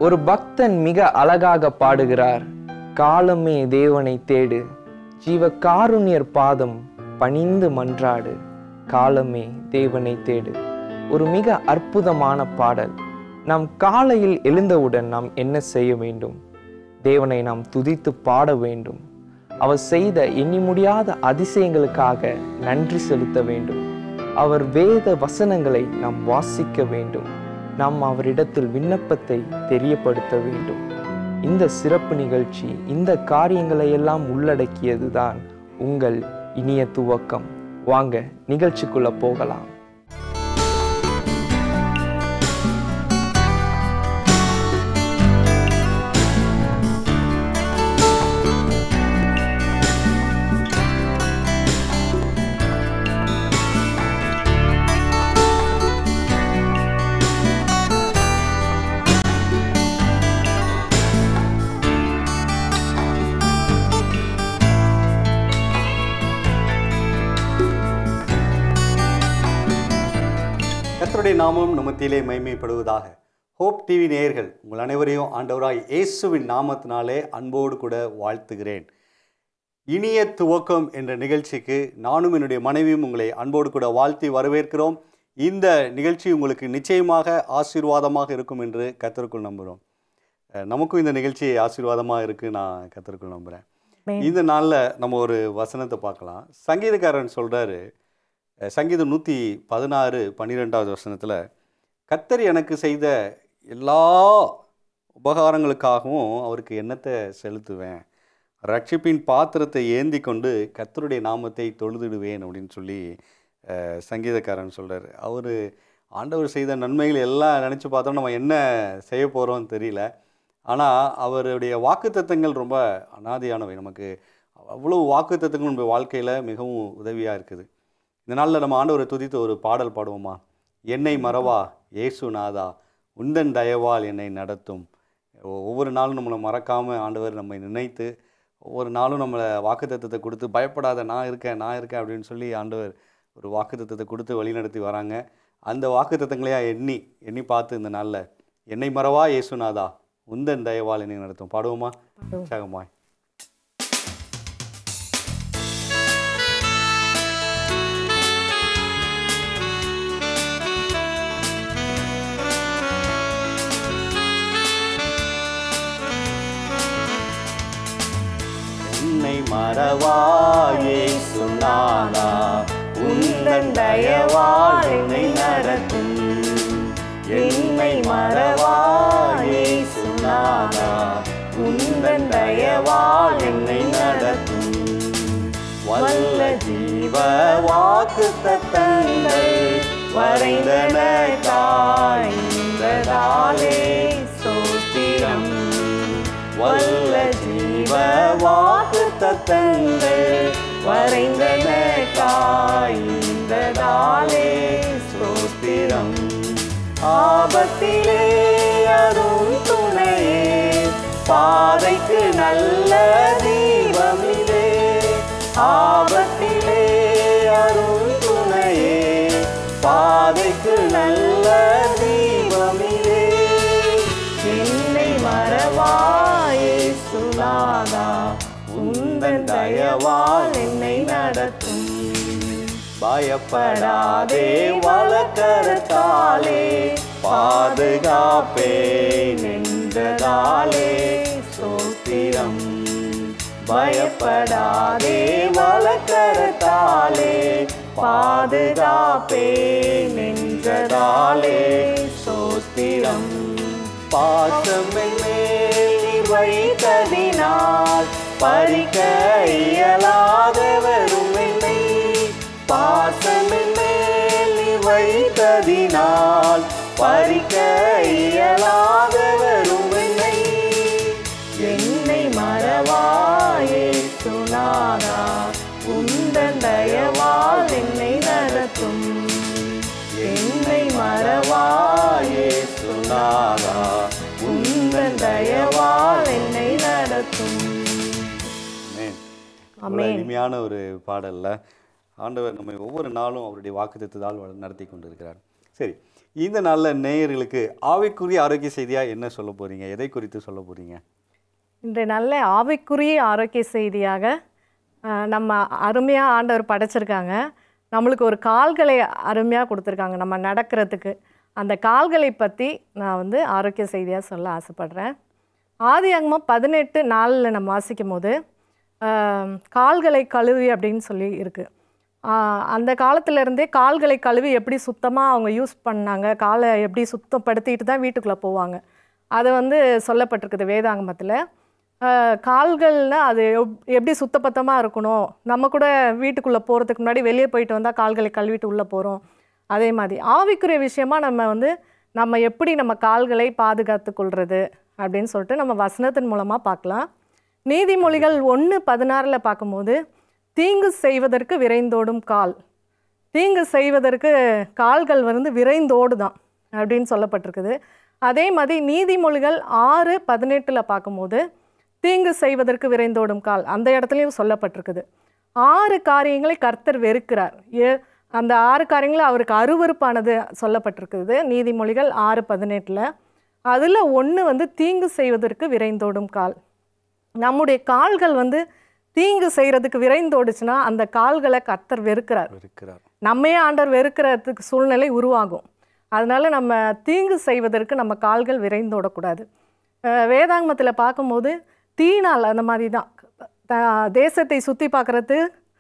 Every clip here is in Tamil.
ஒரு பக்தன் மிக அழகாக பாடுகிறார் காலமே தேவனை தேடு ஜீவ காருண்யர் பாதம் பணிந்து மன்றாடு காலமே தேவனை தேடு ஒரு மிக அற்புதமான பாடல் நாம் காலையில் எழுந்தவுடன் நாம் என்ன செய்ய வேண்டும் தேவனை நாம் துதித்து பாட வேண்டும் அவர் செய்த எண்ணி முடியாத அதிசயங்களுக்காக நன்றி செலுத்த வேண்டும் அவர் வேத வசனங்களை நாம் வாசிக்க வேண்டும் நாம் அவரிடத்தில் விண்ணப்பத்தை தெரியப்படுத்த வேண்டும் இந்த சிறப்பு நிகழ்ச்சி இந்த காரியங்களை எல்லாம் உள்ளடக்கியதுதான் உங்கள் இனிய துவக்கம் வாங்க நிகழ்ச்சிக்குள்ள போகலாம் கர்த்தருடைய நாமம் நமத்திலே மைமைப்படுவதாக ஹோப் டிவி நேயர்கள் உங்கள் அனைவரையும் ஆண்டவராய் இயேசுவின் நாமத்தினாலே அன்போடு கூட வாழ்த்துகிறேன் இனிய துவக்கம் என்ற நிகழ்ச்சிக்கு நானும் என்னுடைய மனைவியும் உங்களை அன்போடு கூட வாழ்த்தி வரவேற்கிறோம் இந்த நிகழ்ச்சி உங்களுக்கு நிச்சயமாக ஆசீர்வாதமாக இருக்கும் என்று கத்தருக்குள் நம்புகிறோம் அஹ் நமக்கும் இந்த நிகழ்ச்சி ஆசீர்வாதமாக இருக்கு நான் கத்தருக்குள் நம்புகிறேன் இந்த நாளில் நம்ம ஒரு வசனத்தை பார்க்கலாம் சங்கீதக்காரன் சொல்கிறாரு சங்கீதம் நூற்றி பதினாறு பன்னிரெண்டாவது வசனத்தில் கத்தர் எனக்கு செய்த எல்லா உபகாரங்களுக்காகவும் அவருக்கு எண்ணத்தை செலுத்துவேன் ரட்சிப்பின் பாத்திரத்தை ஏந்தி கொண்டு கத்தருடைய நாமத்தை தொழுதிடுவேன் அப்படின்னு சொல்லி அஹ், சங்கீதக்காரன் சொல்கிறார் அவர் ஆண்டவர் செய்த நன்மைகள் எல்லாம் நினச்சி பார்த்தோம் நம்ம என்ன செய்ய போகிறோம்னு தெரியல ஆனால் அவருடைய வாக்குத்தத்தங்கள் ரொம்ப அனாதியானவை நமக்கு அவ்வளவு வாக்குத்தத்தங்கள் நம்ம வாழ்க்கையில் மிகவும் உதவியாக இருக்குது இந்த நாளில் நம்ம ஆண்டவரை துதித்து ஒரு பாடல் பாடுவோமா என்னை மறவா இயேசு நாதா உந்தன் தயவால் என்னை நடத்தும் ஒ- ஒவ்வொரு நாளும் நம்மளை மறக்காமல் ஆண்டவர் நம்மை நினைத்து ஒவ்வொரு நாளும் நம்மளை வாக்குத்தத்தத்தை கொடுத்து பயப்படாத நான் இருக்கேன் நான் இருக்கேன் அப்படின்னு சொல்லி ஆண்டவர் ஒரு வாக்குத்தத்தத்தை கொடுத்து வழிநடத்தி வராங்க அந்த வாக்குத்தத்தங்களையா எண்ணி எண்ணி பார்த்து இந்த நாளில் என்னை மறவா இயேசுநாதா உந்தன் தயவால் என்னை நடத்தும் பாடுவோமா உற்சாகமாய் என்னை மறவாயே சுனாதா உந்தன் தயவால் என்னை நடத்தும் என்னை மறவாயே சுனாதா உந்தன் தயவால் என்னை நடத்தும் வல்ல ஜீவ வாக்கு தத்தங்கள் வரைந்தன தாய்ந்ததாலே சோத்திரம் வல்ல ஜீவ வாக்கு தத்தங்கள் வரைந்தன காய்ந்ததாலே ஸ்தோத்திரம் ஆபத்திலே அருள் துணையே பாதைக்கு நல்ல தீபமிலே ஆபத்திலே அருள் துணையே பாதைக்கு நல்ல தீபமிலே என்னை மறவாயே சுனாதா உந்தன் தயவால் என்னை நடத்தும் பயப்படாதே வழக்கரத்தாலே பாதுகாப்பே நின்றதாலே சோத்திரம் பயப்படாதே வழக்கரத்தாலே பாதுகாப்பே நின்றதாலே சோத்திரம் பாசம் மேல் வைத்ததினால் பறிக்க இயலாத வரும் என்னை பாசம் மேல் வைத்ததினால் பறிக்க இயலாத வரும் என்னை என்னை மறவாயே சுனாதா உந்தன் தயவால் என்னை நடத்தும் என்னை மறவாயே சுனாதா உந்தன் தயவால் என்னை நடத்தும் ஆமென். இனிமையான ஒரு பாடல்ல ஆண்டவர் நம்மை ஒவ்வொரு நாளும் அவருடைய வாக்குத்தத்தால் நடத்தி கொண்டிருக்கிறார் சரி இந்த நாளில் நேயர்களுக்கு ஆவிக்குரிய ஆரோக்கிய செய்தியாக என்ன சொல்ல போகிறீங்க எதை குறித்து சொல்ல போகிறீங்க இன்றைய நல்ல ஆவிக்குரிய ஆரோக்கிய செய்தியாக அஹ், நம்ம அருமையாக ஆண்டவர் படைச்சிருக்காங்க நம்மளுக்கு ஒரு கால்களை அருமையாக கொடுத்துருக்காங்க நம்ம நடக்கிறதுக்கு அந்த கால்களை பற்றி நான் வந்து ஆரோக்கிய செய்தியாக சொல்ல ஆசைப்படுறேன் ஆதி அங்கமாக பதினெட்டு நாளில் நம்ம வாசிக்கும் போது அஹ், கால்களை கழுவி அப்படின்னு சொல்லி இருக்குது அந்த காலத்துல இருந்தே கால்களை கழுவி எப்படி சுத்தமாக அவங்க யூஸ் பண்ணாங்க காலை எப்படி சுத்தப்படுத்திட்டு தான் வீட்டுக்குள்ளே போவாங்க அது வந்து சொல்லப்பட்டிருக்குது வேதாங்கமத்தில் கால்கள்னா அது எப்- எப்படி சுத்தபத்தமாக இருக்கணும் நம்ம கூட வீட்டுக்குள்ளே போகிறதுக்கு முன்னாடி வெளியே போயிட்டு வந்தால் கால்களை கழுவிட்டு உள்ளே போகிறோம் அதே மாதிரி ஆவிக்குரிய விஷயமா நம்ம வந்து நம்ம எப்படி நம்ம கால்களை பாதுகாத்து கொள்வது அப்படின்னு சொல்லிட்டு நம்ம வசனத்தின் மூலமாக பார்க்கலாம் நீதிமொழிகள் ஒன்று பதினாறில் பார்க்கும்போது தீங்கு செய்வதற்கு விரைந்தோடும் கால் தீங்கு செய்வதற்கு கால்கள் வந்து விரைந்தோடு தான் அப்படின்னு சொல்லப்பட்டிருக்குது அதே மாதிரி நீதிமொழிகள் ஆறு பதினெட்டில் பார்க்கும்போது தீங்கு செய்வதற்கு விரைந்தோடும் கால் அந்த இடத்துலையும் சொல்லப்பட்டிருக்குது ஆறு காரியங்களை கர்த்தர் வெறுக்கிறார் ஏ அந்த ஆறு காரியங்களும் அவருக்கு அருவருப்பானது சொல்லப்பட்டிருக்குது நீதிமொழிகள் ஆறு பதினெட்டில் அதில் ஒன்று வந்து தீங்கு செய்வதற்கு விரைந்தோடும் கால் நம்முடைய கால்கள் வந்து தீங்கு செய்கிறதுக்கு விரைந்தோடுச்சுன்னா அந்த கால்களை கர்த்தர் வெறுக்கிறார் இருக்கிறார் நம்மையே ஆண்டவர் வெறுக்கிறதுக்கு சூழ்நிலை உருவாகும் அதனால நம்ம தீங்கு செய்வதற்கு நம்ம கால்கள் விரைந்தோடக்கூடாது அஹ் வேதாங்கமத்தில் பார்க்கும்போது தீனால் அந்த மாதிரி தான் த- தேசத்தை சுற்றி பார்க்குறது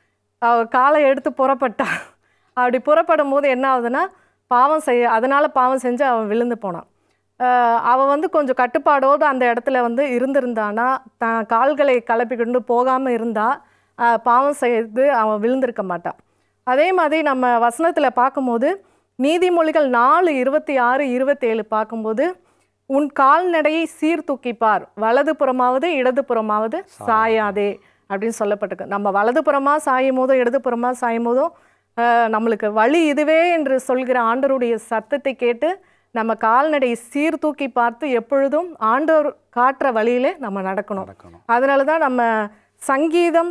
காலை எடுத்து புறப்பட்டா அப்படி புறப்படும் போது என்ன ஆகுதுன்னா பாவம் செய்ய அதனால் பாவம் செஞ்சு அவன் விழுந்து போனான் அஹ் அவன் வந்து கொஞ்சம் கட்டுப்பாடோடு அந்த இடத்துல வந்து இருந்திருந்தானா த கால்களை கலப்பிக்கொண்டு போகாமல் இருந்தால் பாவம் செய்து அவன் விழுந்திருக்க மாட்டான் அதே மாதிரி நம்ம வசனத்தில் பார்க்கும்போது நீதிமொழிகள் நாலு இருபத்தி ஆறு இருபத்தேழு பார்க்கும்போது உன் கால்நடையை சீர்தூக்கிப்பார் வலது புறமாவது இடது புறமாவது சாயாதே அப்படின்னு சொல்லப்பட்டிருக்கு நம்ம வலது புறமா சாயும் போதோ இடது புறமா சாயும் போதோ அஹ், நம்மளுக்கு வழி இதுவே என்று சொல்கிற ஆண்டவருடைய சத்தத்தை கேட்டு நம்ம கால்நடை சீர்தூக்கி பார்த்து எப்பொழுதும் ஆண்டவர் காட்டுற வழியிலே நம்ம நடக்கணும் நடக்கணும் அதனால தான் நம்ம சங்கீதம்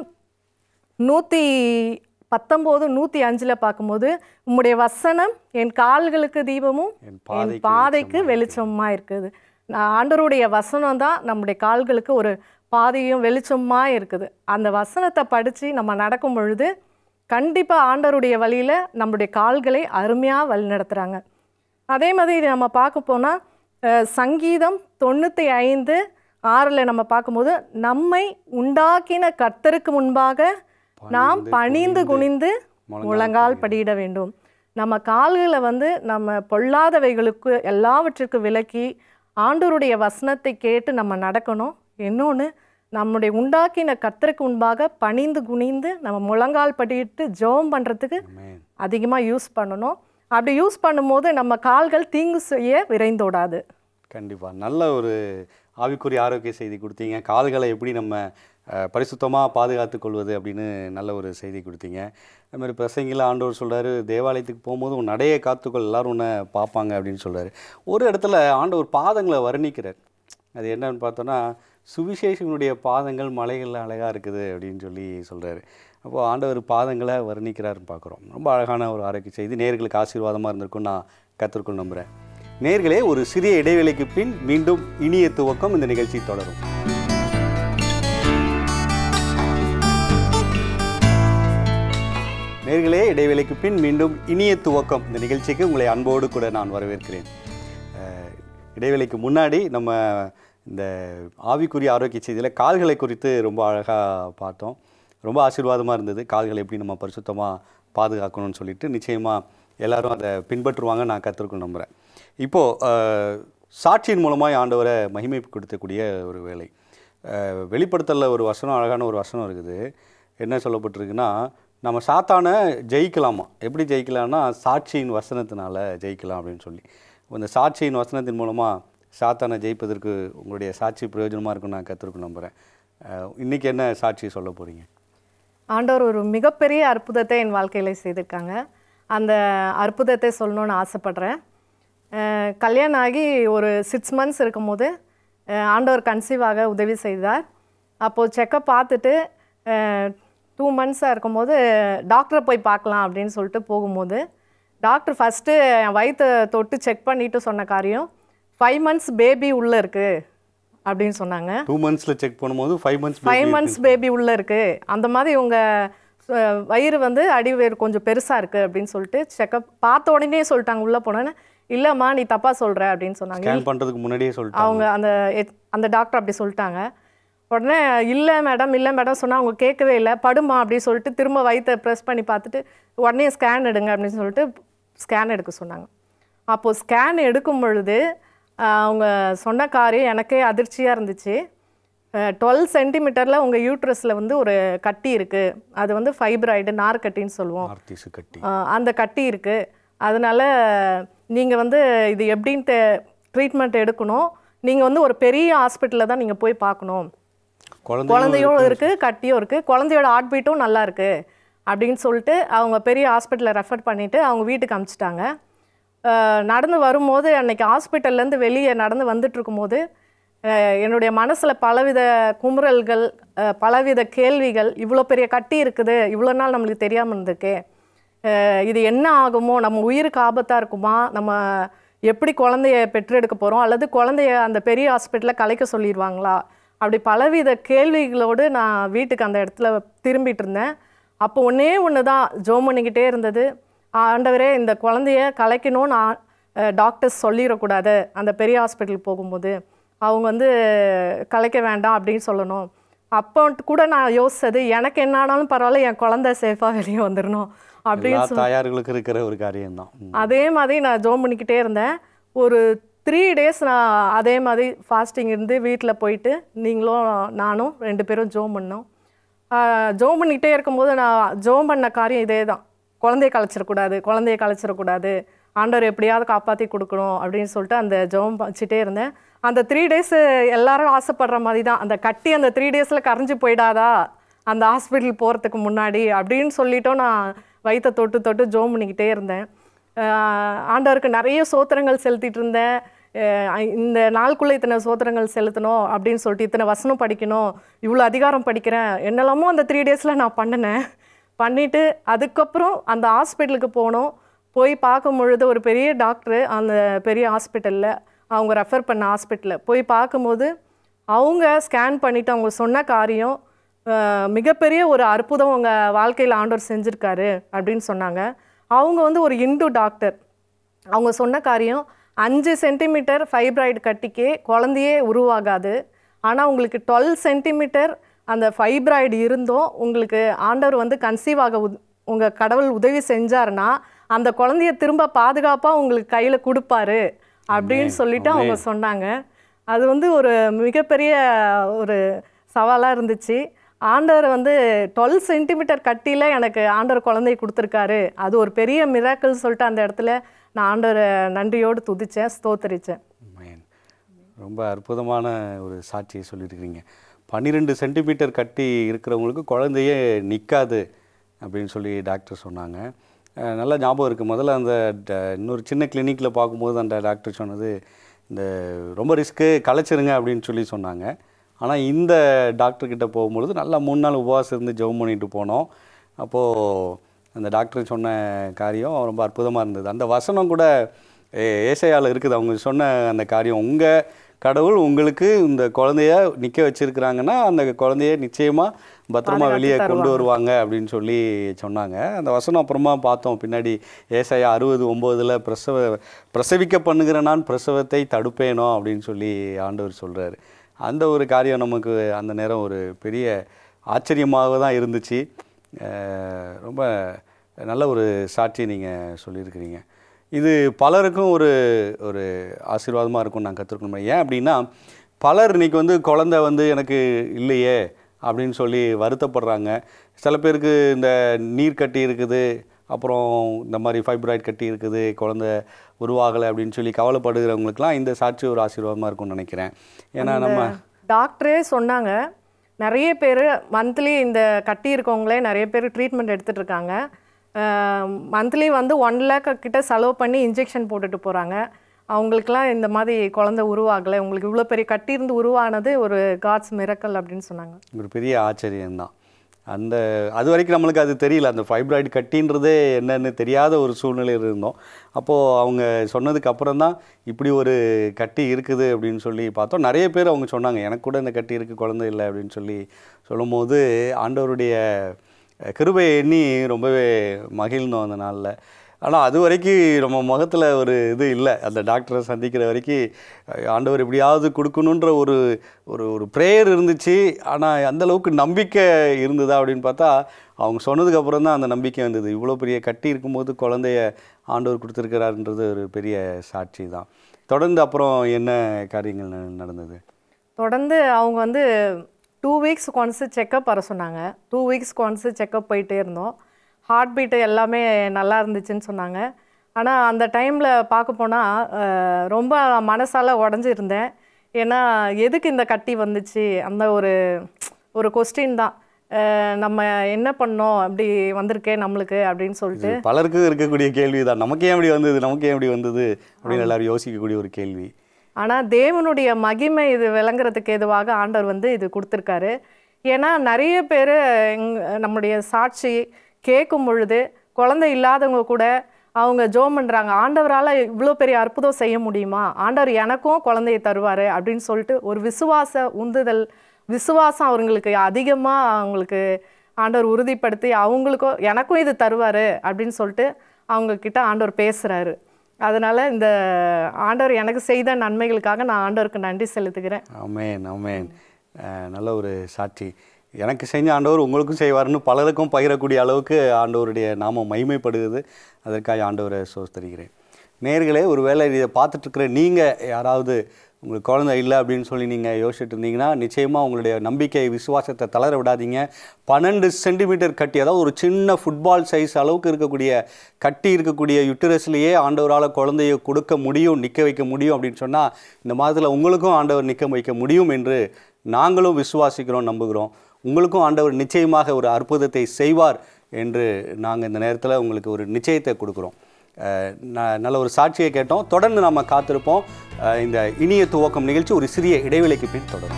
நூற்றி பத்தொம்போது நூற்றி அஞ்சில் பார்க்கும்போது உம்முடைய வசனம் என் கால்களுக்கு தீபமும் என் என் பாதைக்கு பாதைக்கு வெளிச்சமாக இருக்குது நான் ஆண்டவருடைய வசனம் தான் நம்முடைய கால்களுக்கு ஒரு பாதையும் வெளிச்சமாக இருக்குது அந்த வசனத்தை படித்து நம்ம நடக்கும் பொழுது கண்டிப்பாக ஆண்டவருடைய வழியில் நம்முடைய கால்களை அருமையாக வழிநடத்துகிறாங்க அதே மாதிரி நம்ம பார்க்க போனால் சங்கீதம் தொண்ணூற்றி ஐந்து ஆறில் நம்ம பார்க்கும்போது நம்மை உண்டாக்கின கர்த்தருக்கு முன்பாக நாம் பணிந்து குனிந்து முழங்கால் படியிட வேண்டும் நம்ம கால்களை வந்து நம்ம பொல்லாதவைகளுக்கு எல்லாவற்றிற்கும் விலக்கி ஆண்டவருடைய வசனத்தை கேட்டு நம்ம நடக்கணும் இன்னொன்று நம்முடைய உண்டாக்கின கர்த்தருக்கு முன்பாக பணிந்து குனிந்து நம்ம முழங்கால் படியிட்டு ஜெபம் பண்ணுறதுக்கு ஆமென். அதிகமாக யூஸ் பண்ணணும் அப்படி யூஸ் பண்ணும்போது நம்ம கால்கள் தீங்கு செய்ய விரைந்தோடாது கண்டிப்பாக நல்ல ஒரு ஆவிக்குரிய ஆரோக்கிய செய்தி கொடுத்தீங்க கால்களை எப்படி நம்ம பரிசுத்தமாக பாதுகாத்து கொள்வது அப்படின்னு நல்ல ஒரு செய்தி கொடுத்தீங்க அது மாதிரி பிரசங்கில ஆண்டவர் சொல்றாரு தேவாலயத்துக்கு போகும்போது உன் நடையை காத்துக்கொள் எல்லாரும் உன்னை பார்ப்பாங்க அப்படின்னு சொல்றாரு ஒரு இடத்துல ஆண்டவர் பாதங்களை வர்ணிக்கிறார் அது என்னன்னு பார்த்தோன்னா சுவிசேஷனுடைய பாதங்கள் மலைகளில் அழகாக இருக்குது அப்படின்னு சொல்லி சொல்றாரு அப்போது ஆண்டவர் பாதங்களை வர்ணிக்கிறாருன்னு பார்க்குறோம் ரொம்ப அழகான ஒரு ஆரோக்கிய செய்தி நேர்களுக்கு ஆசீர்வாதமாக இருந்திருக்கும் நான் கற்றுக்கொள் நம்புகிறேன் நேர்களே ஒரு சிறிய இடைவேளைக்கு பின் மீண்டும் இனிய துவக்கம் இந்த நிகழ்ச்சி தொடரும் நேர்களே இடைவேளைக்கு பின் மீண்டும் இனிய துவக்கம் இந்த நிகழ்ச்சிக்கு உங்களை அன்போடு கூட நான் வரவேற்கிறேன் அஹ், இடைவேளைக்கு முன்னாடி நம்ம இந்த ஆவிக்குரிய ஆரோக்கிய செய்தியில் கால்களை குறித்து ரொம்ப அழகாக பார்த்தோம் ரொம்ப ஆசீர்வாதமாக இருந்தது கால்களை எப்படி நம்ம பரிசுத்தமாக பாதுகாக்கணும்னு சொல்லிட்டு நிச்சயமாக எல்லாரும் அதை பின்பற்றுவாங்க நான் கற்றுருக்கும் நம்புகிறேன் இப்போது சாட்சியின் மூலமாக ஆண்டவரை மகிமை கொடுத்தக்கூடிய ஒரு வேலை அஹ், வெளிப்படுத்தலில் ஒரு வசனம் அழகான ஒரு வசனம் இருக்குது என்ன சொல்லப்பட்டிருக்குன்னா நம்ம சாத்தானை ஜெயிக்கலாமா எப்படி ஜெயிக்கலாம்னா சாட்சியின் வசனத்தினால ஜெயிக்கலாம் அப்படின்னு சொல்லி இந்த சாட்சியின் வசனத்தின் மூலமாக சாத்தானை ஜெயிப்பதற்கு உங்களுடைய சாட்சி பிரயோஜனமாக இருக்கும்னு நான் கற்றுருக்கு நம்புகிறேன் இன்றைக்கி என்ன சாட்சி சொல்ல போகிறீங்க ஆண்டவர் ஒரு மிகப்பெரிய அற்புதத்தை என் வாழ்க்கையில் செய்திருக்காங்க அந்த அற்புதத்தை சொல்லணும்னு ஆசைப்படுறேன் அஹ் கல்யாணம் ஆகி ஒரு சிக்ஸ் மந்த்ஸ் இருக்கும்போது அஹ் ஆண்டவர் கன்சீவ் ஆக உதவி செய்தார் அப்போது செக்கப் பார்த்துட்டு டூ மந்த்ஸாக இருக்கும்போது டாக்டரை போய் பார்க்கலாம் அப்படின்னு சொல்லிட்டு போகும்போது டாக்டர் ஃபஸ்ட்டு என் வயித்தை தொட்டு செக் பண்ணிட்டு சொன்ன காரியம் ஃபைவ் மந்த்ஸ் பேபி உள்ளே இருக்குது அப்படின்னு சொன்னாங்க டூ மந்த்ஸில் செக் பண்ணும்போது five months five months baby உள்ளே இருக்குது அந்த மாதிரி உங்கள் வயிறு வந்து அடிவயிறு கொஞ்சம் பெருசாக இருக்குது அப்படின்னு சொல்லிட்டு செக்கப் பார்த்த உடனே சொல்லிட்டாங்க உள்ளே போனேன்னு இல்லைம்மா நீ தப்பாக சொல்கிற அப்படின்னு சொன்னாங்க ஸ்கேன் பண்ணுறதுக்கு முன்னாடியே சொல்லிட்டாங்க அவங்க அந்த எச்- அந்த டாக்டர் அப்படி சொல்லிட்டாங்க உடனே இல்லை மேடம் இல்லை மேடம் சொன்னால் அவங்க கேட்கவே இல்லை படுமா அப்படின்னு சொல்லிட்டு திரும்ப வயித்தை ப்ரெஸ் பண்ணி பார்த்துட்டு உடனே ஸ்கேன் எடுங்க அப்படின்னு சொல்லிட்டு ஸ்கேன் எடுக்க சொன்னாங்க அப்போது ஸ்கேன் எடுக்கும் பொழுது ஆஹ், அவங்க சொன்ன காரியம் எனக்கே அதிர்ச்சியாக இருந்துச்சு டுவெல் சென்டிமீட்டரில் உங்கள் யூட்ரஸில் வந்து ஒரு கட்டி இருக்குது அது வந்து ஃபைப்ராய்டு நார்கட்டின்னு சொல்லுவோம் ஆர்டிஸு கட்டி ஆஹ் அந்த கட்டி இருக்குது அதனால் நீங்கள் வந்து இது எப்படின்ட்டு ட்ரீட்மெண்ட் எடுக்கணும் நீங்கள் வந்து ஒரு பெரிய ஹாஸ்பிட்டலில் தான் நீங்கள் போய் பார்க்கணும் குழந்தை குழந்தையும் இருக்குது கட்டியும் இருக்குது குழந்தையோட ஹார்ட் பீட்டும் நல்லா இருக்குது அப்படின்னு சொல்லிட்டு அவங்க பெரிய ஹாஸ்பிட்டலில் ரெஃபர் பண்ணிவிட்டு அவங்க வீட்டுக்கு அனுப்பிச்சிட்டாங்க ஆஹ் நடந்து வரும்போது அன்னைக்கு ஹாஸ்பிட்டல்லேருந்து வெளியே நடந்து வந்துட்டு இருக்கும்போது ஆஹ் என்னுடைய மனசில் பலவித குமுறல்கள் ஆஹ் பலவித கேள்விகள் இவ்வளோ பெரிய கட்டி இருக்குது இவ்வளோ நாள் நம்மளுக்கு தெரியாமல் இருந்திருக்கே ஆஹ் இது என்ன ஆகுமோ நம்ம உயிருக்கு ஆபத்தாக இருக்குமா நம்ம எப்படி குழந்தைய பெற்றெடுக்க போகிறோம் அல்லது குழந்தைய அந்த பெரிய ஹாஸ்பிட்டலில் கலைக்க சொல்லிடுவாங்களா அப்படி பலவித கேள்விகளோடு நான் வீட்டுக்கு அந்த இடத்துல திரும்பிட்டு இருந்தேன் அப்போ ஒன்றே ஒன்று தான் ஜோம் பண்ணிக்கிட்டே இருந்தது ஆண்டவரே இந்த குழந்தைய கலைக்கணும்னு டாக்டர்ஸ் சொல்லிடக்கூடாது அந்த பெரிய ஹாஸ்பிட்டலுக்கு போகும்போது அவங்க வந்து கலைக்க வேண்டாம் அப்படின்னு சொல்லணும் அப்போ கூட நான் யோசிச்சது எனக்கு என்ன ஆனாலும் பரவாயில்ல என் குழந்தை சேஃபாக வெளியே வந்துடணும் அப்படின்னு எல்லா தாயார்களுக்கு இருக்கிற ஒரு காரியம்தான் ம். அதே மாதிரி நான் ஜோம் பண்ணிக்கிட்டே இருந்தேன் ஒரு த்ரீ டேஸ் நான் அதே மாதிரி ஃபாஸ்டிங் இருந்து வீட்டில் போயிட்டு நீங்களும் நானும் ரெண்டு பேரும் ஜோம் பண்ணோம் ஜோம் பண்ணிக்கிட்டே இருக்கும்போது நான் ஜோம் பண்ண காரியம் இதே தான் குழந்தைய கலைச்சிடக்கூடாது குழந்தைய கலைச்சிடக்கூடாது ஆண்டவர் எப்படியாவது காப்பாற்றி கொடுக்கணும் அப்படின்னு சொல்லிட்டு அந்த ஜோம் வச்சுட்டே இருந்தேன் அந்த த்ரீ டேஸ் எல்லாரும் ஆசைப்படுற மாதிரி தான் அந்த கட்டி அந்த த்ரீ டேஸில் கரைஞ்சு போயிடாதா அந்த ஹாஸ்பிட்டல் போகிறதுக்கு முன்னாடி அப்படின்னு சொல்லிட்டோம் நான் வயித்தை தொட்டு தொட்டு ஜோம் பண்ணிக்கிட்டே இருந்தேன் ஆஹ் ஆண்டவருக்கு நிறைய சோத்திரங்கள் செலுத்திட்டு இருந்தேன் ஆஹ் இந்த நாளுக்குள்ளே இத்தனை சோத்திரங்கள் செலுத்தணும் அப்படின்னு சொல்லிட்டு இத்தனை வசனம் படிக்கணும் இவ்வளோ அதிகாரம் படிக்கிறேன் என்னெல்லாமோ அந்த த்ரீ டேஸில் நான் பண்ணினேன் பண்ணிவிட்டு அதுக்கப்புறம் அந்த ஹாஸ்பிட்டலுக்கு போனோம் போய் பார்க்கும் பொழுது ஒரு பெரிய டாக்டரு அந்த பெரிய ஹாஸ்பிட்டலில் அவங்க ரெஃபர் பண்ண ஹாஸ்பிட்டலில் போய் பார்க்கும்போது அவங்க ஸ்கேன் பண்ணிவிட்டு அவங்க சொன்ன காரியம் அஹ், மிகப்பெரிய ஒரு அற்புதம் உங்கள் வாழ்க்கையில் ஆண்டவர் செஞ்சுருக்காரு அப்படின்னு சொன்னாங்க அவங்க வந்து ஒரு இந்து டாக்டர் அவங்க சொன்ன காரியம் அஞ்சு சென்டிமீட்டர் ஃபைப்ராய்டு கட்டிக்கே குழந்தையே உருவாகாது ஆனால் உங்களுக்கு டுவெல் சென்டிமீட்டர் அந்த ஃபைப்ராய்டு இருந்தும் உங்களுக்கு ஆண்டவர் வந்து கன்சீவ் ஆக உத் உங்கள் கடவுள் உதவி செஞ்சாருன்னா அந்த குழந்தைய திரும்ப பாதுகாப்பாக உங்களுக்கு கையில் கொடுப்பாரு அப்படின்னு சொல்லிட்டு அவங்க சொன்னாங்க அது வந்து ஒரு மிகப்பெரிய ஒரு சவாலாக இருந்துச்சு ஆண்டவர் வந்து டுவெல் சென்டிமீட்டர் கட்டியில் எனக்கு ஆண்டவர் குழந்தை கொடுத்துருக்காரு அது ஒரு பெரிய மிராக்கிள் சொல்லிட்டு அந்த இடத்துல நான் ஆண்டவரை நன்றியோடு துதிச்சேன் ஸ்தோத்தரிச்சேன் Man. ரொம்ப அற்புதமான ஒரு சாட்சியை சொல்லியிருக்கிறீங்க பன்னிரெண்டு சென்டிமீட்டர் கட்டி இருக்கிறவங்களுக்கு குழந்தையே நிற்காது அப்படின்னு சொல்லி டாக்டர் சொன்னாங்க அஹ் நல்லா ஞாபகம் இருக்குது முதல்ல அந்த ட- இன்னொரு சின்ன கிளினிக்கில் பார்க்கும்போது அந்த டாக்டர் சொன்னது இந்த ரொம்ப ரிஸ்க்கு கலைச்சிருங்க அப்படின்னு சொல்லி சொன்னாங்க ஆனால் இந்த டாக்டர் கிட்ட போகும்பொழுது நல்லா மூணு நாள் உபவாசம் இருந்து ஜெபம் பண்ணிட்டு போனோம் அப்போது அந்த டாக்டர் சொன்ன காரியம் ரொம்ப அற்புதமாக இருந்தது அந்த வசனம் கூட ஏசையால் இருக்குது அவங்க சொன்ன அந்த காரியம் உங்கள் கடவுள் உங்களுக்கு இந்த குழந்தைய நிற்க வச்சிருக்கிறாங்கன்னா அந்த குழந்தைய நிச்சயமாக பத்திரமா பாதுகாத்து வெளியே கொண்டு தருவாங்க. வருவாங்க அப்படின்னு சொல்லி சொன்னாங்க அந்த வசனம் அப்புறமா பார்த்தோம் பின்னாடி ஏசாயா அறுபது ஒம்போதில் பிரசவ பிரசவிக்க பண்ணுகிற நான் பிரசவத்தை தடுப்பேனோ அப்படின்னு சொல்லி ஆண்டவர் சொல்கிறாரு அந்த ஒரு காரியம் நமக்கு அந்த நேரம் ஒரு பெரிய ஆச்சரியமாக தான் இருந்துச்சு அஹ் ரொம்ப நல்ல ஒரு சாட்சி நீங்கள் சொல்லியிருக்கிறீங்க இது பலருக்கும் ஒரு ஒரு ஆசீர்வாதமாக இருக்கும் நான் கற்றுக்கணும் ஏன் அப்படின்னா பலர் இன்னைக்கு வந்து குழந்தை வந்து எனக்கு இல்லையே அப்படின்னு சொல்லி வருத்தப்படுறாங்க சில பேருக்கு இந்த நீர் கட்டி இருக்குது அப்புறம் இந்த மாதிரி ஃபைப்ராய்ட் கட்டி இருக்குது குழந்தை உருவாகலை அப்படின்னு சொல்லி கவலைப்படுகிறவங்களுக்குலாம் இந்த சாட்சி ஒரு ஆசீர்வாதமாக இருக்கும்னு நினைக்கிறேன் ஏன்னா நம்ம டாக்டரே சொன்னாங்க நிறைய பேர் மந்த்லி இந்த கட்டி இருக்கவங்களே நிறைய பேர் ட்ரீட்மெண்ட் எடுத்துட்டு இருக்காங்க மந்த்லி வந்து ஒன் லேக் கிட்ட செலவு பண்ணி இன்ஜெக்ஷன் போட்டுட்டு போகிறாங்க அவங்களுக்குலாம் இந்த மாதிரி குழந்தை உருவாகலை உங்களுக்கு இவ்வளோ பெரிய கட்டி இருந்து உருவானது ஒரு காட்ஸ் மிரக்கல் அப்படின்னு சொன்னாங்க ஒரு பெரிய ஆச்சரியம்தான் அந்த அது வரைக்கும் நம்மளுக்கு அது தெரியல அந்த ஃபைப்ராய்டு கட்டின்றதே என்னன்னு தெரியாத ஒரு சூழ்நிலையில் இருந்தோம் அப்போது அவங்க சொன்னதுக்கு அப்புறம் தான் இப்படி ஒரு கட்டி இருக்குது அப்படின்னு சொல்லி பார்த்தோம் நிறைய பேர் அவங்க சொன்னாங்க எனக்கு கூட இந்த கட்டி இருக்குது குழந்தை இல்லை அப்படின்னு சொல்லி சொல்லும்போது ஆண்டவருடைய கிருபையை எண்ணி ரொம்பவே மகிழ்ந்தோம் அந்த நாளில் ஆனால் அது வரைக்கும் நம்ம முகத்தில் ஒரு இது இல்லை அந்த டாக்டரை சந்திக்கிற வரைக்கும் அஹ், ஆண்டவர் எப்படியாவது கொடுக்கணுன்ற ஒரு ஒரு ஒரு ப்ரேயர் இருந்துச்சு ஆனால் அந்த அளவுக்கு நம்பிக்கை இருந்ததா அப்படின்னு பார்த்தா அவங்க சொன்னதுக்கப்புறம் தான் அந்த நம்பிக்கை வந்தது இவ்வளோ பெரிய கட்டி இருக்கும்போது குழந்தைய ஆண்டவர் கொடுத்துருக்கிறாருன்றது ஒரு பெரிய சாட்சி தான் தொடர்ந்து அப்புறம் என்ன காரியங்கள் ந- நடந்தது தொடர்ந்து அவங்க வந்து டூ வீக்ஸ் ஒன்ஸு செக்கப் வர சொன்னாங்க டூ வீக்ஸ் ஒன்ஸு செக்கப் போயிட்டே இருந்தோம் ஹார்ட் பீட்டு எல்லாமே நல்லா இருந்துச்சுன்னு சொன்னாங்க ஆனால் அந்த டைமில் பார்க்க போனால் ரொம்ப மனசால உடஞ்சி இருந்தேன் ஏன்னா எதுக்கு இந்த கட்டி வந்துச்சு அந்த ஒரு ஒரு கொஸ்டின் தான் அஹ் நம்ம என்ன பண்ணோம் அப்படி வந்திருக்கே நம்மளுக்கு அப்படின்னு சொல்லிட்டு இது பலருக்கும் இருக்கக்கூடிய கேள்வி தான் நமக்கு ஏன் இப்படி வந்தது நமக்கு ஏன் இப்படி வந்தது அப்படின்னு எல்லாரும் யோசிக்கக்கூடிய ஒரு கேள்வி ஆனால் தேவனுடைய மகிமை இது விளங்குறதுக்கு ஏதுவாக ஆண்டவர் வந்து இது கொடுத்துருக்காரு ஏன்னா நிறைய பேர் எங் நம்முடைய சாட்சி கேட்கும் பொழுது குழந்தை இல்லாதவங்க கூட அவங்க ஜோம் பண்ணுறாங்க ஆண்டவரால் இவ்வளோ பெரிய அற்புதம் செய்ய முடியுமா ஆண்டவர் எனக்கும் குழந்தையை தருவார் அப்படின்னு சொல்லிட்டு ஒரு விசுவாச உந்துதல் விசுவாசம் அவங்களுக்கு அதிகமாக அவங்களுக்கு ஆண்டவர் உறுதிப்படுத்தி அவங்களுக்கும் எனக்கும் இது தருவார் அப்படின்னு சொல்லிட்டு அவங்க கிட்ட ஆண்டவர் பேசுகிறாரு அதனால் இந்த ஆண்டவர் எனக்கு செய்த நன்மைகளுக்காக நான் ஆண்டவருக்கு நன்றி செலுத்துகிறேன் ஆமேன் ஆமேன் அஹ் நல்ல ஒரு சாட்சி எனக்கு செஞ்ச ஆண்டவர் உங்களுக்கும் செய்வார்னு பலருக்கும் பகிரக்கூடிய அளவுக்கு ஆண்டவருடைய நாமம் மகிமைப்படுகிறது அதற்காக ஆண்டவரை சோஸ்தரிக்கிறேன் நேர்களே ஒருவேளை இதை பார்த்துட்டு இருக்கிற நீங்கள் யாராவது உங்களுக்கு குழந்தை இல்லை அப்படின்னு சொல்லி நீங்கள் யோசிச்சுட்டு இருந்தீங்கன்னா நிச்சயமாக உங்களுடைய நம்பிக்கை விசுவாசத்தை தளர விடாதீங்க பன்னெண்டு சென்டிமீட்டர் கட்டி அதாவது ஒரு சின்ன ஃபுட்பால் சைஸ் அளவுக்கு இருக்கக்கூடிய கட்டி இருக்கக்கூடிய யுட்டரஸ்லேயே ஆண்டவரால் குழந்தையை கொடுக்க முடியும் நிற்க வைக்க முடியும் அப்படின்னு சொன்னால் இந்த மாதத்தில் உங்களுக்கும் ஆண்டவர் நிற்க வைக்க முடியும் என்று நாங்களும் விசுவாசிக்கிறோம் நம்புகிறோம் உங்களுக்கும் ஆண்டவர் நிச்சயமாக ஒரு அற்புதத்தை செய்வார் என்று நாங்கள் இந்த நேரத்தில் உங்களுக்கு ஒரு நிச்சயத்தை கொடுக்குறோம் அஹ் ந- நல்ல ஒரு சாட்சியை கேட்டோம் தொடர்ந்து நம்ம காத்திருப்போம் அஹ் இந்த இனிய துவக்கம் நிகழ்ச்சி ஒரு சிறிய இடைவேளைக்கு பின் தொடரும்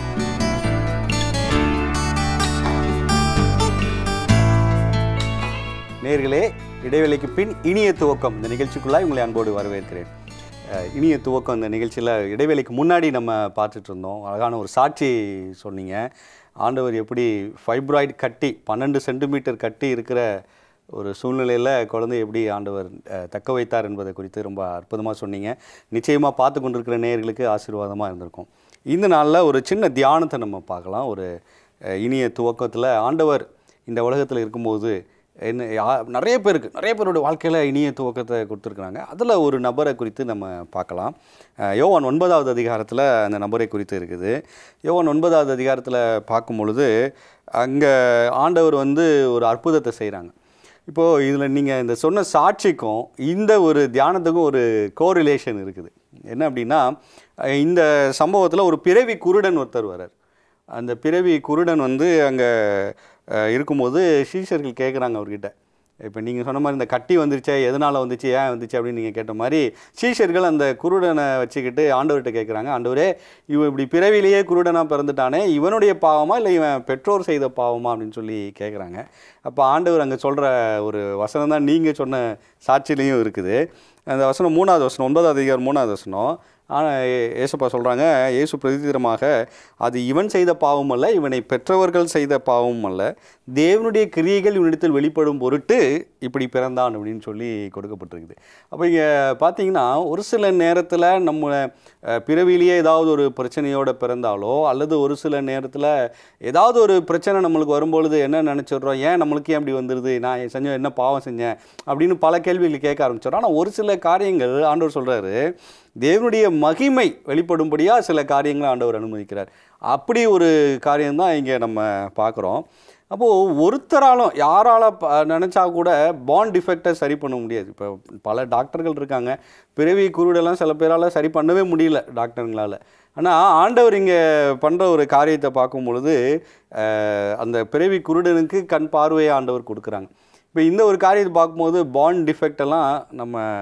நேர்களே இடைவேளைக்கு பின் இனிய துவக்கம் இந்த நிகழ்ச்சிக்குள்ளாய் உங்களை அன்போடு வரவேற்கிறேன் அஹ் இனிய துவக்கம் இந்த நிகழ்ச்சியில் இடைவேளைக்கு முன்னாடி நம்ம பார்த்துட்டு இருந்தோம் அழகான ஒரு சாட்சி சொன்னீங்க ஆண்டவர் எப்படி ஃபைப்ராய்டு கட்டி பன்னெண்டு சென்டிமீட்டர் கட்டி இருக்கிற ஒரு சூழ்நிலையில் குழந்தை எப்படி ஆண்டவர் அஹ், தக்க வைத்தார் என்பதை குறித்து ரொம்ப அற்புதமாக சொன்னீங்க நிச்சயமாக பார்த்து கொண்டிருக்கிற நேயர்களுக்கு ஆசீர்வாதமாக இருந்திருக்கும் இந்த நாளில் ஒரு சின்ன தியானத்தை நம்ம பார்க்கலாம் ஒரு அஹ், இனிய துவக்கத்தில் ஆண்டவர் இந்த உலகத்தில் இருக்கும்போது என்ன யா- நிறைய பேருக்கு நிறைய பேரோட வாழ்க்கையில் இனிய துவக்கத்தை கொடுத்துருக்குறாங்க அதில் ஒரு நபரை குறித்து நம்ம பார்க்கலாம் அஹ், யோவான் ஒன்பதாவது அதிகாரத்தில் அந்த நபரை குறித்து இருக்குது யோவான் ஒன்பதாவது அதிகாரத்தில் பார்க்கும் பொழுது அங்கே ஆண்டவர் வந்து ஒரு அற்புதத்தை செய்கிறாங்க இப்போது இதில் நீங்கள் இந்த சொன்ன சாட்சிக்கும் இந்த ஒரு தியானத்துக்கும் ஒரு கோரிலேஷன் இருக்குது என்ன அப்படின்னா அஹ், இந்த சம்பவத்தில் ஒரு பிறவி குருடன் ஒருத்தர் வரார் அந்த பிறவி குருடன் வந்து அங்கே இருக்கும்போது சீஷர்கள் கேட்குறாங்க அவர்கிட்ட இப்போ நீங்கள் சொன்ன மாதிரி இந்த கட்டி வந்துருச்சே எதனால் வந்துச்சு ஏன் வந்துச்சு அப்படின்னு நீங்கள் கேட்ட மாதிரி சீஷர்கள் அந்த குருடனை வச்சுக்கிட்டு ஆண்டவர்கிட்ட கேட்குறாங்க ஆண்டவரே இவன் இப்படி பிறவிலேயே குருடனாக பிறந்துட்டானே இவனுடைய பாவமா இல்லை இவன் பெற்றோர் செய்த பாவமா அப்படின்னு சொல்லி கேட்குறாங்க அப்போ ஆண்டவர் அங்கே சொல்கிற ஒரு வசனம் தான் நீங்கள் சொன்ன சாட்சியிலையும் இருக்குது அந்த வசனம் மூணாவது வசனம் ஒன்பதாவது அதிகாரம் மூணாவது வசனம் ஆனால் ஏசப்பா சொல்கிறாங்க இயேசு பிரதித்திரமாக அது இவன் செய்த பாவம் அல்ல இவனை பெற்றவர்கள் செய்த பாவம் அல்ல தேவனுடைய கிரியைகள் இவனிடத்தில் வெளிப்படும் பொருட்டு இப்படி பிறந்தான் அப்படின்னு சொல்லி கொடுக்கப்பட்டிருக்குது அப்போ இங்கே பார்த்தீங்கன்னா ஒரு சில நேரத்தில் நம்ம அஹ், பிறவிலேயே ஏதாவது ஒரு பிரச்சனையோட பிறந்தாலோ அல்லது ஒரு சில நேரத்தில் ஏதாவது ஒரு பிரச்சனை நம்மளுக்கு வரும்பொழுது என்ன நினச்சிடுறோம் ஏன் நம்மளுக்கு ஏன் அப்படி வந்துடுது நான் செஞ்ச என்ன பாவம் செஞ்சேன் அப்படின்னு பல கேள்விகள் கேட்க ஆரம்பிச்சிடுறோம் ஆனால் ஒரு சில காரியங்கள் ஆண்டவர் சொல்கிறாரு தேவனுடைய மகிமை வெளிப்படும்படியாக சில காரியங்களை ஆண்டவர் அனுமதிக்கிறார் அப்படி ஒரு காரியம்தான் இங்கே நம்ம பார்க்குறோம் அப்போது ஒருத்தராலும் யாரால ப நினச்சா கூட பாண்ட் டிஃபெக்டை சரி பண்ண முடியாது இப்போ பல டாக்டர்கள் இருக்காங்க பிறவி குருடெல்லாம் சில பேரால் சரி பண்ணவே முடியல டாக்டருங்களால் ஆனால் ஆண்டவர் இங்கே பண்ணுற ஒரு காரியத்தை பார்க்கும் பொழுது அஹ், அந்த பிறவி குருடனுக்கு கண் பார்வையை ஆண்டவர் கொடுக்குறாங்க இப்போ இந்த ஒரு காரியத்தை பார்க்கும்போது பாண்ட் டிஃபெக்ட் எல்லாம் நம்ம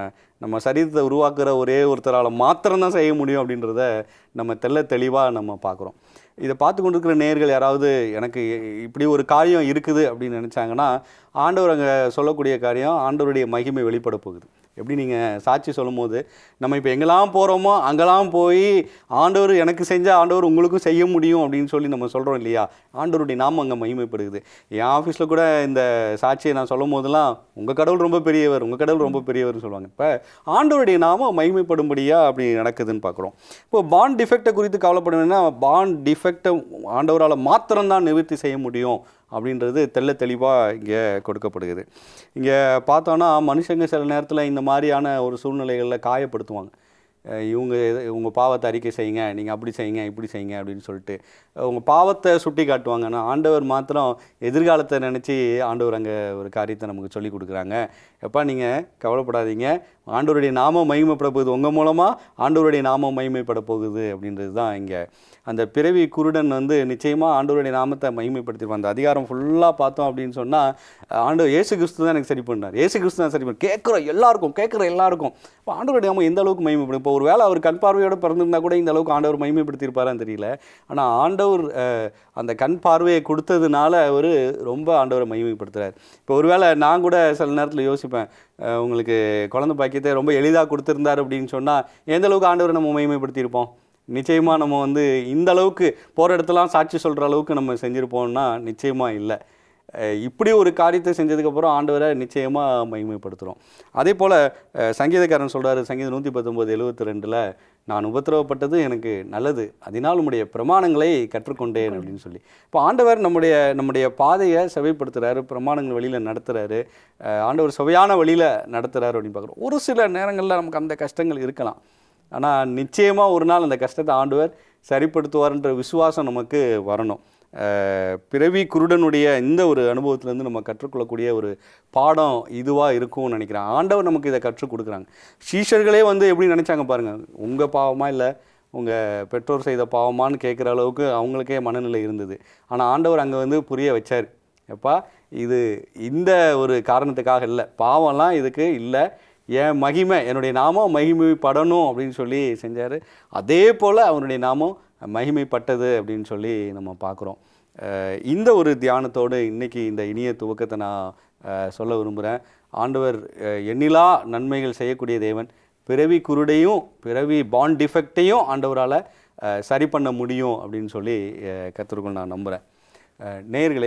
நம்ம சரீரத்தை உருவாக்குற ஒரே ஒருத்தரால் மாத்திரம்தான் செய்ய முடியும் அப்படின்றத நம்ம தெள்ள தெளிவாக நம்ம பார்க்குறோம் இதை பார்த்து கொண்டிருக்கிற நேர்கள் யாராவது எனக்கு இப்படி ஒரு காரியம் இருக்குது அப்படின்னு நினச்சாங்கன்னா ஆண்டவர் அங்கே சொல்லக்கூடிய காரியம் ஆண்டவருடைய மகிமை வெளிப்பட போகுது எப்படி நீங்கள் சாட்சி சொல்லும்போது நம்ம இப்போ எங்கெல்லாம் போகிறோமோ அங்கெல்லாம் போய் ஆண்டவர் எனக்கு செஞ்ச ஆண்டவர் உங்களுக்கும் செய்ய முடியும் அப்படின்னு சொல்லி நம்ம சொல்கிறோம் இல்லையா ஆண்டவருடைய நாமம் அங்கே மகிமைப்படுகுது என் ஆஃபீஸில் கூட இந்த சாட்சியை நான் சொல்லும் போதெல்லாம் உங்கள் கடவுள் ரொம்ப பெரியவர் உங்கள் கடவுள் ரொம்ப பெரியவர்னு சொல்லுவாங்க இப்போ ஆண்டவருடைய நாமம் மகிமைப்படும்படியாக அப்படி நடக்குதுன்னு பார்க்குறோம் இப்போ பாண்ட் டிஃபெக்டை குறித்து கவலைப்பட வேண்டாம் பாண்ட் டிஃபெக்டை ஆண்டவரால் மாத்திரம்தான் நிவர்த்தி செய்ய முடியும் அப்படின்றது தெள்ள தெளிவாக இங்கே கொடுக்கப்படுகிறது இங்கே பார்த்தோன்னா மனுஷங்க சில நேரத்தில் இந்த மாதிரியான ஒரு சூழ்நிலைகளில் காயப்படுத்துவாங்க அஹ் இவங்க எது- உங்க பாவத்தை அறிக்கை செய்யுங்க நீங்கள் அப்படி செய்யுங்க இப்படி செய்யுங்க அப்படின்னு சொல்லிட்டு அஹ் உங்க பாவத்தை சுட்டி காட்டுவாங்க ஆனால் ஆண்டவர் மாத்திரம் எதிர்காலத்தை நினச்சி ஆண்டவர் அங்கே ஒரு காரியத்தை நமக்கு சொல்லி கொடுக்குறாங்க எப்பா நீங்கள் கவலைப்படாதீங்க ஆண்டவருடைய நாமம் மகிமைப்பட போகுது உங்கள் மூலமாக ஆண்டவருடைய நாமம் மகிமைப்பட போகுது அப்படின்றது தான் இங்கே அந்த பிறவி குருடன் வந்து நிச்சயமாக ஆண்டவருடைய நாமத்தை மகிமைப்படுத்திருப்பான் அந்த அதிகாரம் ஃபுல்லாக பார்த்தோம் அப்படின்னு சொன்னால் ஆண்டு இயேசு கிறிஸ்து தான் எனக்கு சரி பண்ணார் இயேசு கிறிஸ்து தான் சரி பண்ண கேட்குற எல்லாருக்கும் கேட்குற எல்லாருக்கும் இப்போ ஆண்டவருடைய நாமம் எந்த அளவுக்கு மகிமைப்படும் இப்போ ஒரு வேளை அவர் கண் பார்வையோட பிறந்திருந்தா கூட இந்த அளவுக்கு ஆண்டவர் மகிமைப்படுத்தியிருப்பாரான்னு தெரியல ஆனால் ஆண்டவர் அஹ், அந்த கண் பார்வையை கொடுத்ததுனால அவர் ரொம்ப ஆண்டவரை மகிமைப்படுத்துறார் இப்போ ஒருவேளை நான் கூட சில நேரத்தில் யோசிப்பேன் அஹ், உங்களுக்கு குழந்தை பாக்கியத்தை ரொம்ப எளிதாக கொடுத்துருந்தார் அப்படின்னு சொன்னால் எந்த அளவுக்கு ஆண்டவரை நம்ம மகிமைப்படுத்தியிருப்போம் நிச்சயமாக நம்ம வந்து இந்த அளவுக்கு போகிற இடத்துலாம் சாட்சி சொல்கிற அளவுக்கு நம்ம செஞ்சுருப்போம்னா நிச்சயமாக இல்லை அஹ் இப்படி ஒரு காரியத்தை செஞ்சதுக்கப்புறம் ஆண்டவரை நிச்சயமாக மகிமைப்படுத்துகிறோம் அதே போல் சங்கீதக்காரன் சொல்றாரு சங்கீதம் நூற்றி பத்தொம்போது எழுபத்தி ரெண்டில் நான் உபத்திரவப்பட்டது எனக்கு நல்லது அதனால் உம்முடைய பிரமாணங்களை கற்றுக்கொண்டேன் அப்படின்னு சொல்லி இப்போ ஆண்டவர் நம்முடைய நம்முடைய பாதையை செவைப்படுத்துறாரு பிரமாணங்கள் வழியில் நடத்துகிறாரு ஆண்டவர் சுவையான வழியில் நடத்துகிறாரு அப்படின்னு பார்க்குறோம் ஒரு சில நேரங்களில் நமக்கு அந்த கஷ்டங்கள் இருக்கலாம் ஆனால் நிச்சயமாக ஒரு நாள் அந்த கஷ்டத்தை ஆண்டவர் சரிப்படுத்துவார்ன்ற விசுவாசம் நமக்கு வரணும் அஹ் பிறவி குருடனுடைய இந்த ஒரு அனுபவத்திலேருந்து நம்ம கற்றுக்கொள்ளக்கூடிய ஒரு பாடம் இதுவாக இருக்கும்னு நினைக்கிறேன் ஆண்டவர் நமக்கு இதை கற்றுக் கொடுக்குறாங்க சீஷர்களே வந்து எப்படி நினச்சாங்க பாருங்கள் உங்கள் பாவமா இல்லை உங்கள் பெற்றோர் செய்த பாவமான்னு கேட்குற அளவுக்கு அவங்களுக்கே மனநிலை இருந்தது ஆனால் ஆண்டவர் அங்கே வந்து புரிய வச்சார் எப்பா இது இந்த ஒரு காரணத்துக்காக இல்லை பாவம்லாம் இதுக்கு இல்லை என் மகிமை என்னுடைய நாமம் மகிமைப்படணும் அப்படின்னு சொல்லி செஞ்சார் அதே போல் அவனுடைய நாமம் மகிமைப்பட்டது அப்படின்னு சொல்லி நம்ம பார்க்குறோம் அஹ் இந்த ஒரு தியானத்தோடு இன்னைக்கு இந்த இனிய துவக்கத்தை நான் அஹ், சொல்ல விரும்புகிறேன் ஆண்டவர் அஹ், எண்ணிலா நன்மைகள் செய்யக்கூடிய தேவன் பிறவி குருடையும் பிறவி பாண்ட் டிஃபெக்டையும் ஆண்டவரால் சரி பண்ண முடியும் அப்படின்னு சொல்லி கற்றுருக்கோம் நான் நம்புகிறேன் நேயர்களே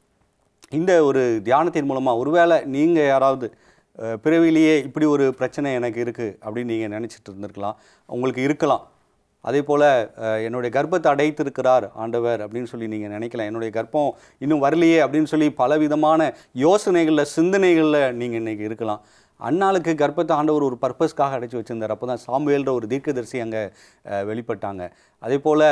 இந்த ஒரு தியானத்தின் மூலமாக ஒருவேளை நீங்கள் யாராவது அஹ், பிறவிலேயே இப்படி ஒரு பிரச்சனை எனக்கு இருக்குது அப்படின்னு நீங்கள் நினச்சிட்டு இருந்திருக்கலாம் உங்களுக்கு இருக்கலாம் அதே போல் என்னுடைய கர்ப்பத்தை அடைத்திருக்கிறார் ஆண்டவர் அப்படின்னு சொல்லி நீங்கள் நினைக்கலாம் என்னுடைய கர்ப்பம் இன்னும் வரலையே அப்படின்னு சொல்லி பலவிதமான யோசனைகளில் சிந்தனைகளில் நீங்கள் இன்றைக்கி இருக்கலாம் அன்னாளுக்கு கர்ப்பத்தை ஆண்டவர் ஒரு பர்பஸ்க்காக அடைச்சி வச்சிருந்தார் அப்போ தான் சாமுவேல்ன்ற ஒரு தீர்க்கதரிசி அங்கே அஹ், வெளிப்பட்டாங்க அதே போல்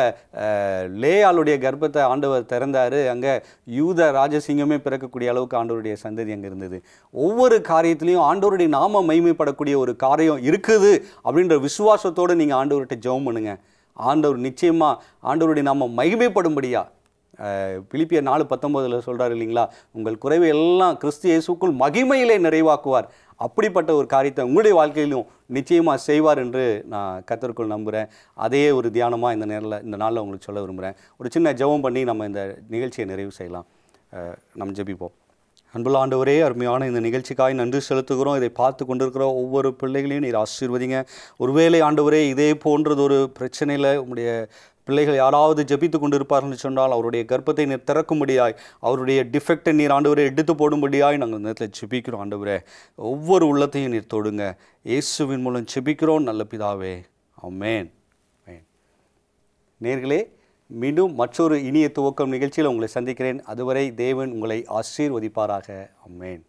லேயாளுடைய கர்ப்பத்தை ஆண்டவர் திறந்தார் அங்கே யூத ராஜசிங்கமே பிறக்கக்கூடிய அளவுக்கு ஆண்டவருடைய சந்ததி அங்கே இருந்தது ஒவ்வொரு காரியத்திலையும் ஆண்டவருடைய நாம மைமைப்படக்கூடிய ஒரு காரியம் இருக்குது அப்படின்ற விசுவாசத்தோடு நீங்கள் ஆண்டவர்கிட்ட ஜெபம் பண்ணுங்க ஆண்டவர் நிச்சயமாக ஆண்டவருடைய நாம மகிமைப்படும்படியா அஹ், பிலிப்பியர் நாலு பத்தொம்போதில் சொல்கிறார் இல்லைங்களா உங்கள் குறைவை எல்லாம் கிறிஸ்து இயேசுக்குள் மகிமையிலே நிறைவாக்குவார் அப்படிப்பட்ட ஒரு காரியத்தை உங்களுடைய வாழ்க்கையிலும் நிச்சயமாக செய்வார் என்று நான் கத்தருக்குள் நம்புகிறேன் அதே ஒரு தியானமாக இந்த நேரில் இந்த நாளில் உங்களுக்கு சொல்ல விரும்புகிறேன் ஒரு சின்ன ஜெபம் பண்ணி நம்ம இந்த நிகழ்ச்சியை நிறைவு செய்யலாம் அஹ், நம்ம ஜெபிப்போம் அன்புள்ள ஆண்டவரே அருமையான இந்த நிகழ்ச்சிக்காய் நன்றி செலுத்துகிறோம் இதை பார்த்து கொண்டிருக்கிற ஒவ்வொரு பிள்ளைகளையும் நீர் ஆசீர்வதிங்க ஒருவேளை ஆண்டவரே இதே போன்றது ஒரு பிரச்சனையில் உங்களுடைய பிள்ளைகள் யாராவது ஜெபித்து கொண்டிருப்பார்கள் சொன்னால் அவருடைய கர்ப்பத்தை நீர் திறக்கும்படியாய் அவருடைய டிஃபெக்டை நீர் ஆண்டவரை எடுத்து போடும்படியாய் நாங்கள் இந்த நேரத்தில் ஜெபிக்கிறோம் ஆண்டவரே ஒவ்வொரு உள்ளத்தையும் நீர் தொடுங்க இயேசுவின் மூலம் ஜெபிக்கிறோம் நல்ல பிதாவே ஆமென் ஆமென் நேர்களே மீண்டும் மற்றொரு இனிய துவக்கம் நிகழ்ச்சியில் உங்களை சந்திக்கிறேன் அதுவரை தேவன் உங்களை ஆசீர்வதிப்பாராக அம்மேன்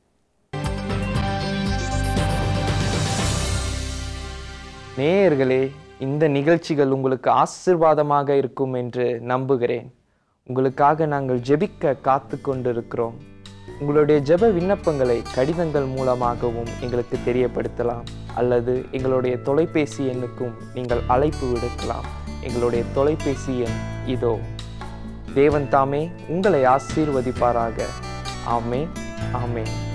நேயர்களே இந்த நிகழ்ச்சிகள் உங்களுக்கு ஆசிர்வாதமாக இருக்கும் என்று நம்புகிறேன் உங்களுக்காக நாங்கள் ஜெபிக்க காத்து கொண்டிருக்கிறோம் உங்களுடைய ஜெப விண்ணப்பங்களை கடிதங்கள் மூலமாகவும் எங்களுக்கு தெரியப்படுத்தலாம் அல்லது எங்களுடைய தொலைபேசி எண்ணுக்கும் நீங்கள் அழைப்பு விடுக்கலாம் எங்களுடைய தொலைபேசி எண் இதோ தேவன் தாமே உங்களை ஆசீர்வதிப்பாராக ஆமென் ஆமென்